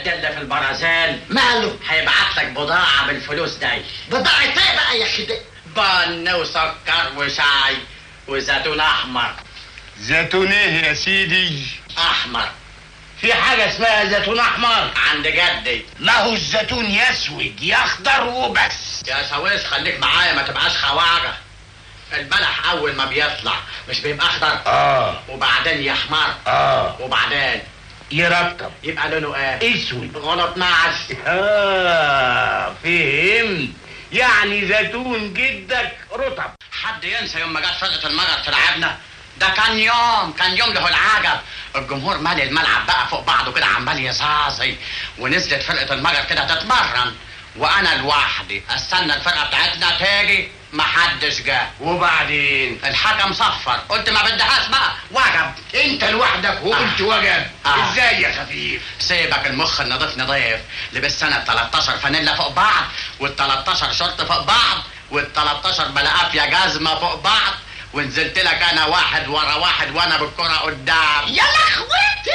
الجد اللي في البرازيل ماله هيبعت لك بضاعة بالفلوس دي بضاعة ايه بقى يا اخي ده بن وسكر وشاي وزيتون احمر زيتون ايه يا سيدي احمر في حاجة اسمها زيتون احمر عند جدي ما هو الزيتون يسود يخضر وبس يا شاويش خليك معايا ما تبقاش خواجه البلح اول ما بيطلع مش بيبقى اخضر اه وبعدين يحمر اه وبعدين يرطب يبقى لونه ايه اسود غلط معش اه فهمت يعني زيتون جدك رطب حد ينسى يوم ما جت فرقه المجر تلعبنا ده كان يوم كان يوم له العجب الجمهور مالي الملعب بقى فوق بعضه كده عمال يزازي ونزلت فرقه المجر كده تتمرن وانا لوحدي استنى الفرقه بتاعتنا تيجي محدش جه وبعدين الحكم صفر قلت ما بدهاش بقى وجب انت لوحدك وقلت آه. وجب آه. ازاي يا خفيف سيبك المخ النظيف نضيف لبس انا ال 13 فانيلا فوق بعض وال 13 شورت فوق بعض وال 13 بلقافيا جزمه فوق بعض ونزلت لك انا واحد ورا واحد وانا بالكره قدام يا لخوتي